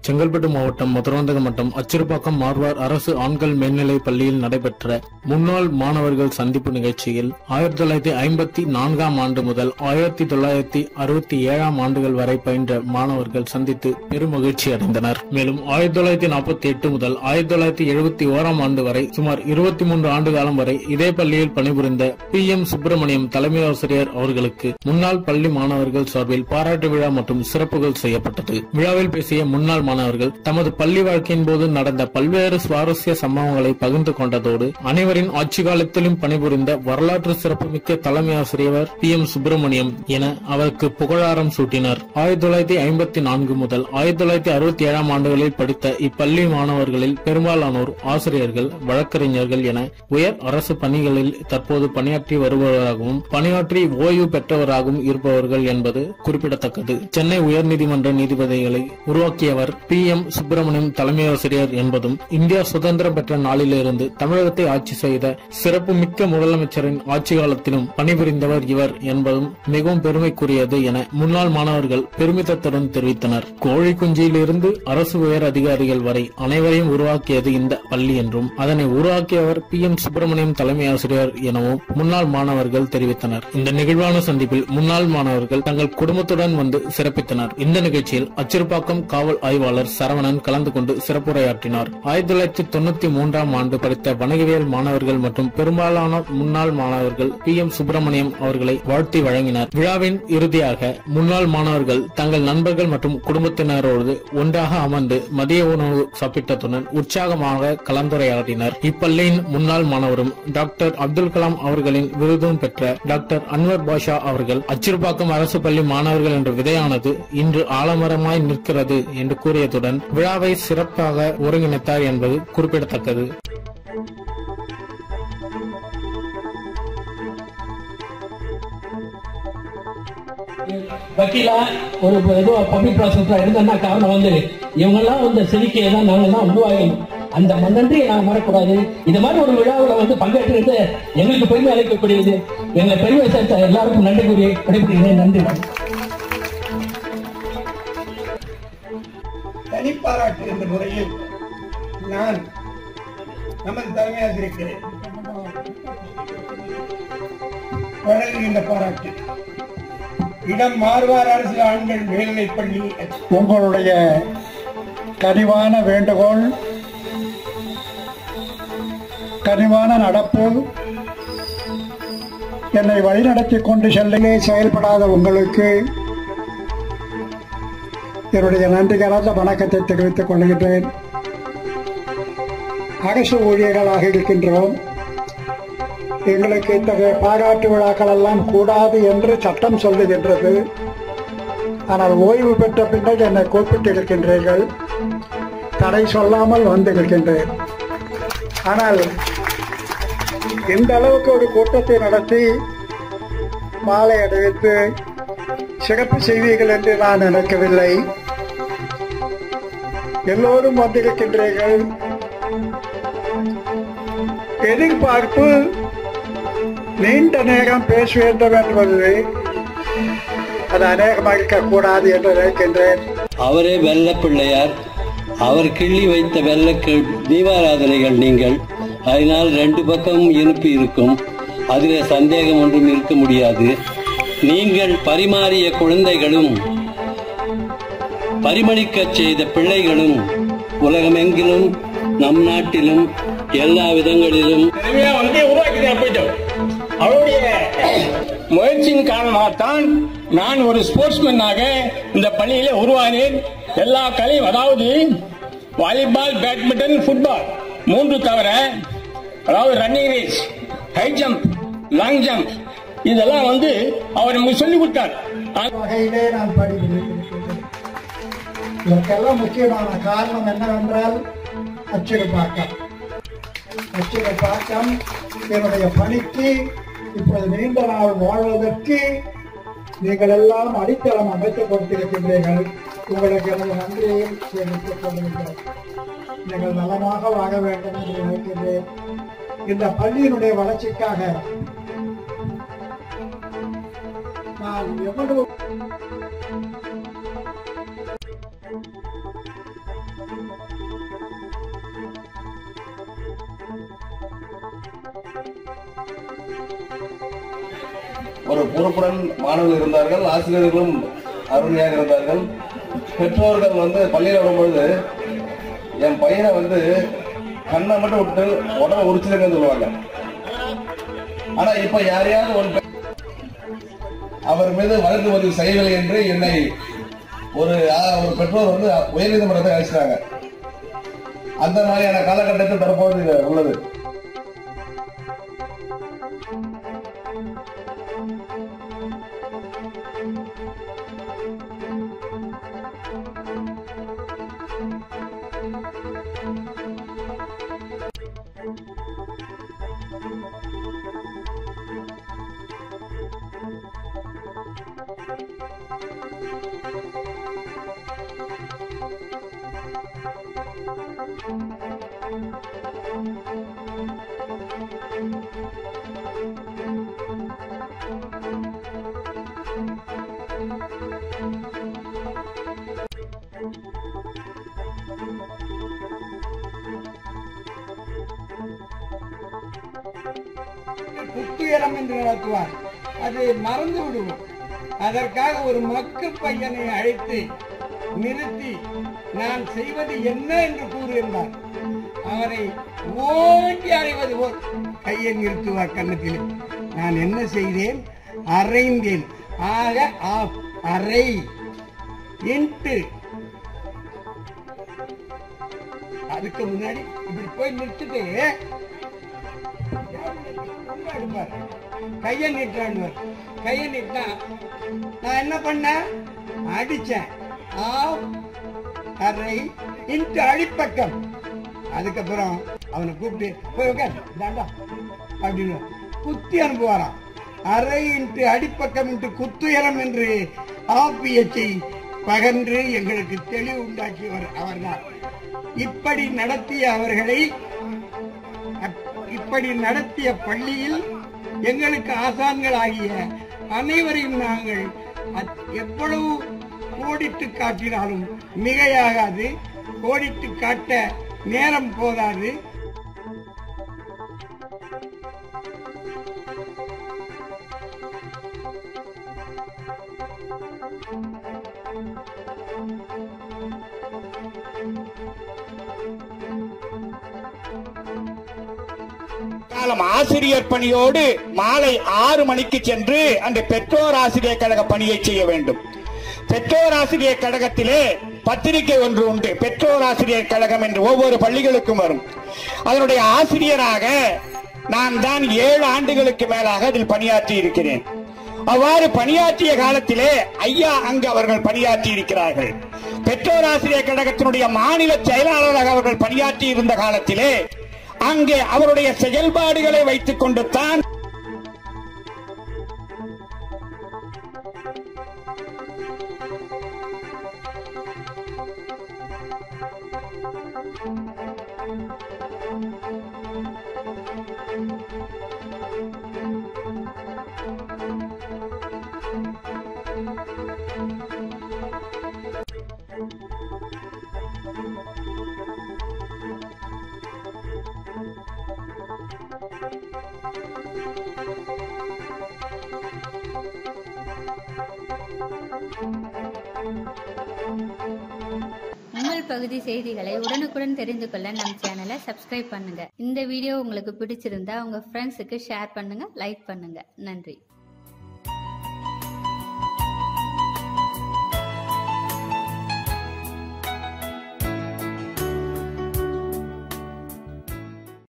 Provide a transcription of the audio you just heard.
செங்கல்பட்டு மாவட்டம் மதுராந்தகம் வட்டம் அச்சிறுபாக்கம் மார்வார் அரசு ஆண்கள் மேல்நிலைப் பள்ளியில் நடைபெற்ற முன்னாள் மாணவர்கள் சந்திப்பு நிகழ்ச்சியில் ஆயிரத்தி தொள்ளாயிரத்தி ஐம்பத்தி நான்காம் ஆண்டு முதல் ஆயிரத்தி தொள்ளாயிரத்தி அறுபத்தி ஏழாம் ஆண்டுகள் வரை பயின்ற மாணவர்கள் சந்தித்து பெருமகிழ்ச்சி அடைந்தனர் மேலும் ஆயிரத்தி தொள்ளாயிரத்தி நாற்பத்தி எட்டு முதல் ஆயிரத்தி தொள்ளாயிரத்தி எழுபத்தி ஓராம் ஆண்டு வரை சுமார் இருபத்தி மூன்று ஆண்டு காலம் வரை இதே பள்ளியில் பணிபுரிந்த பி எம் சுப்பிரமணியம் தலைமை ஆசிரியர் அவர்களுக்கு முன்னாள் பள்ளி மாணவர்கள் சார்பில் பாராட்டு விழா மற்றும் சிறப்புகள் செய்யப்பட்டது விழாவில் பேசிய முன்னாள் மாணவர்கள் தமது பள்ளி வாழ்க்கையின் போது நடந்த பல்வேறு சுவாரஸ்ய சம்பவங்களை பகிர்ந்து கொண்டதோடு அனைவரின் ஆட்சி காலத்திலும் பணிபுரிந்த வரலாற்று சிறப்புமிக்க தலைமை ஆசிரியர் பி எம் சுப்பிரமணியம் என அவருக்கு புகழாரம் சூட்டினர் ஆயிரத்தி தொள்ளாயிரத்தி ஐம்பத்தி நான்கு முதல் ஆயிரத்தி தொள்ளாயிரத்தி அறுபத்தி ஏழாம் ஆண்டுகளில் படித்த இப்பள்ளி மாணவர்களில் பெரும்பாலானோர் ஆசிரியர்கள் வழக்கறிஞர்கள் என உயர் அரசு பணிகளில் தற்போது பணியாற்றி வருபவராகவும் பணியாற்றி ஓய்வு பெற்றவராகவும் இருப்பவர்கள் என்பது குறிப்பிடத்தக்கது சென்னை உயர்நீதிமன்ற நீதிபதிகளை உருவாக்கியவர் பி எம் சுப்பிரமணியம் தலைமை ஆசிரியர் என்பதும் இந்தியா சுதந்திரம் பெற்ற நாளிலிருந்து தமிழகத்தை ஆட்சி செய்த சிறப்புமிக்க முதலமைச்சரின் ஆட்சி காலத்திலும் பணிபுரிந்தவர் இவர் என்பதும் மிகவும் பெருமைக்குரியது என முன்னாள் மாணவர்கள் பெருமிதத்துடன் தெரிவித்தனர் கோழி குஞ்சியிலிருந்து அரசு உயர் அதிகாரிகள் வரை அனைவரையும் உருவாக்கியது இந்த பள்ளி என்றும் அதனை உருவாக்கியவர் பி எம் சுப்பிரமணியம் தலைமை ஆசிரியர் எனவும் முன்னாள் மாணவர்கள் தெரிவித்தனர் இந்த நிகழ்வான சந்திப்பில் முன்னாள் மாணவர்கள் தங்கள் குடும்பத்துடன் வந்து சிறப்பித்தனர் இந்த நிகழ்ச்சியில் அச்சிறுபாக்கம் காவல் ஆய்வாளர் சரவணன் கலந்து கொண்டு சிறப்புரையாற்றினார் ஆயிரத்தி தொள்ளாயிரத்தி தொண்ணூத்தி மூன்றாம் ஆண்டு படித்த வணிகவியல் மாணவர்கள் மற்றும் பெரும்பாலான முன்னாள் மாணவர்கள் பி எம் சுப்பிரமணியம் அவர்களை வாழ்த்தி வழங்கினர் விழாவின் இறுதியாக முன்னாள் மாணவர்கள் தங்கள் நண்பர்கள் மற்றும் குடும்பத்தினரோடு ஒன்றாக அமர்ந்து மதிய உணவு சாப்பிட்டதுடன் உற்சாகமாக கலந்துரையாடினர் இப்பள்ளியின் முன்னாள் மாணவரும் டாக்டர் அப்துல் கலாம் அவர்களின் விருதும் பெற்ற டாக்டர் அன்வர் பாஷா அவர்கள் அச்சிறுபாக்கம் அரசு பள்ளி மாணவர்கள் என்ற விதையானது இன்று ஆலமரமாய் நிற்கிறது என்று கூறியதுடன் விழாவை சிறப்பாக ஒருங்கிணைத்தார் என்பது குறிப்பிடத்தக்கது வக்கீலா ஒரு ஏதோ பப்ளிக் ப்ராசஸ்ல இருந்தேன்னா காரணம் வந்து இவங்கெல்லாம் வந்து செதுக்கியை தான் நாங்கள் தான் உருவாகணும் அந்த மண்ணன்றி நான் மறக்கூடாது இது மாதிரி ஒரு விழாவில் வந்து பங்கேற்றது எங்களுக்கு பெருமை அளிக்கக்கூடியது எங்களை பெருமை சேர்த்த எல்லாருக்கும் நன்றி கூறி விடைபெறுகிறேன் நன்றி தனிப்பாராட்டு என்ற முறையில் நான் நமது தலைமையாசிரியருக்கு வழங்குகின்ற பாராட்டு இடம் மாறுவார் அரசு ஆண்கள் மேல்நிலைப் பள்ளி உங்களுடைய கனிவான வேண்டுகோள் கனிவான நடப்பு என்னை வழிநடத்தி கொண்டு செல்லிலே செயல்படாத உங்களுக்கு என்னுடைய நன்றி கலந்த வணக்கத்தை தெரிவித்துக் கொள்கின்றேன் அரசு ஊழியர்களாக இருக்கின்றோம் எங்களுக்கு இத்தகைய பாராட்டு விழாக்கள் எல்லாம் கூடாது என்று சட்டம் சொல்லுகின்றது ஆனால் ஓய்வு பெற்ற பின்னர் என்னை கூப்பிட்டிருக்கின்றீர்கள் தடை சொல்லாமல் வந்திருக்கின்றேன் ஆனால் இந்த அளவுக்கு ஒரு கூட்டத்தை நடத்தி மாலை அணிவித்து சிறப்பு செய்வீர்கள் என்று நான் நினைக்கவில்லை எல்லோரும் வந்திருக்கின்றீர்கள் எதிர்பார்ப்பு நீண்ட நேரம் பேச வேண்டும் என்பது அது அநேகமாக இருக்கக்கூடாது என்று நினைக்கின்றேன் அவரே வெள்ள பிள்ளையார் அவர் கிள்ளி வைத்த வெள்ள தீபாராதனைகள் நீங்கள் அதனால் ரெண்டு பக்கமும் இனிப்பு இருக்கும் அதிலே சந்தேகம் ஒன்றும் இருக்க முடியாது நீங்கள் பரிமாறிய குழந்தைகளும் பரிமளிக்கச் செய்த பிள்ளைகளும் உலகமெங்கிலும் நம் நாட்டிலும் எல்லா விதங்களிலும் திறமையா வந்து உருவாக்கி போயிட்டோம் அவருடைய முயற்சியின் காரணமாகத்தான் நான் ஒரு ஸ்போர்ட்ஸ்மேனாக இந்த பள்ளியில உருவானேன் எல்லா கலையும் அதாவது வாலிபால் பேட்மிண்டன் ஃபுட்பால் மூன்று தவிர அதாவது running race high jump long jump இதெல்லாம் வந்து அவர் நமக்கு சொல்லிக் கொடுத்தார் ஆ- வகையிலே நான் படித்திருக்கின்றேன் இதற்கெல்லாம் முக்கியமான காரணம் என்னவென்றால் அச்சிறுபாக்கம் அச்சிறுபாக்கம் என்னுடைய பணிக்கு இப்போது நீண்ட நாள் வாழ்வதற்கு நீங்கள் எல்லாம் அடித்தளம் அமைத்துக் கொடுத்திருக்கின்றீர்கள் உங்களுக்கு எனது நன்றியை தெரிவித்துக் கொள்கின்றேன் நீங்கள் நலமாக வாழ வேண்டும் என்று நினைக்கின்றேன் இந்த பள்ளியினுடைய வளர்ச்சிக்காக நான் எவ்வளவு ஒரு பொறுப்புடன் மாணவர்கள் இருந்தார்கள் ஆசிரியர்களும் அருமையாக இருந்தார்கள் பெற்றோர்கள் வந்து பள்ளியில் வரும்பொழுது என் பையனை வந்து கண்ணை மட்டும் விட்டு உடம்பை உரிச்சிருக்கேன்னு சொல்லுவாங்க ஆனா இப்ப யாரையாவது ஒரு பெ- அவர் மீது வழக்கு பதிவு செய்யவில்லை என்று என்னை ஒரு ஆ, ஒரு பெற்றோர் வந்து உயர்நீதிமன்றத்தை அழைச்சிட்டாங்க அந்த மாதிரியான காலகட்டத்தில் தற்போது உள்ளது புத்துயரம் என்று நடத்துவார் அது மறந்து விடுவோம் அதற்காக ஒரு மக்கு பையனை அழைத்து நிறுத்தி நான் செய்வது என்ன என்று கூறுகின்றார் அவரை ஓங்கி அறைவது போல் கையை நிறுத்துவார் கன்னத்தில் நான் என்ன செய்தேன் அறைந்தேன் ஆக ஆஃப் அறை இன்ட்டு அதுக்கு முன்னாடி இப்படி போய் நிறுத்திட்டு அடிப்பார். கையை நீட்டாண்டுவார் கையை நீட்டா நான் என்ன பண்ணேன் அடிச்சேன் ஆஃப் அரை இன்ட்டு அடிப்பக்கம் அதுக்கப்புறம் அவனை கூப்பிட்டு போய் உட்கார் தாண்டா அப்படின்னு குத்தி அனுப்புவாராம் அரை இன்ட்டு அடிப்பக்கம் இன்ட்டு குத்துயரம் என்று ஆப்பியத்தை பகன்று எங்களுக்கு தெளிவு உண்டாக்கியவர் அவர்தான் இப்படி நடத்திய அவர்களை அப்- இப்படி நடத்திய பள்ளியில் எங்களுக்கு ஆசான்கள் ஆகிய அனைவரையும் நாங்கள் அத்- எவ்வளவு கோடிட்டு காட்டினாலும் மிகையாகாது கோடிட்டு காட்ட நேரம் போதாது காலம் ஆசிரியர் பணியோடு மாலை ஆறு மணிக்கு சென்று அந்த பெற்றோர் ஆசிரியர் கழக பணியை செய்ய வேண்டும் பெற்றோர் ஆசிரியர் கழகத்திலே பத்திரிகை ஒன்று உண்டு பெற்றோர் ஆசிரியர் கழகம் என்று ஒவ்வொரு பள்ளிகளுக்கும் வரும் அதனுடைய ஆசிரியராக நான் தான் ஏழு ஆண்டுகளுக்கு மேலாக அதில் பணியாற்றி இருக்கிறேன் அவ்வாறு பணியாற்றிய காலத்திலே ஐயா அங்கு அவர்கள் பணியாற்றி இருக்கிறார்கள் பெற்றோர் ஆசிரியர் கழகத்தினுடைய மாநில செயலாளராக அவர்கள் பணியாற்றி இருந்த காலத்திலே அங்கே அவருடைய செயல்பாடுகளை வைத்துக் கொண்டு தான் உங்கள் பகுதி செய்திகளை உடனுக்குடன் தெரிந்து கொள்ள நம் சேனலை சப்ஸ்கிரைப் பண்ணுங்க இந்த வீடியோ உங்களுக்கு பிடிச்சிருந்தா உங்க ஃப்ரெண்ட்ஸுக்கு ஷேர் பண்ணுங்க லைக் பண்ணுங்க நன்றி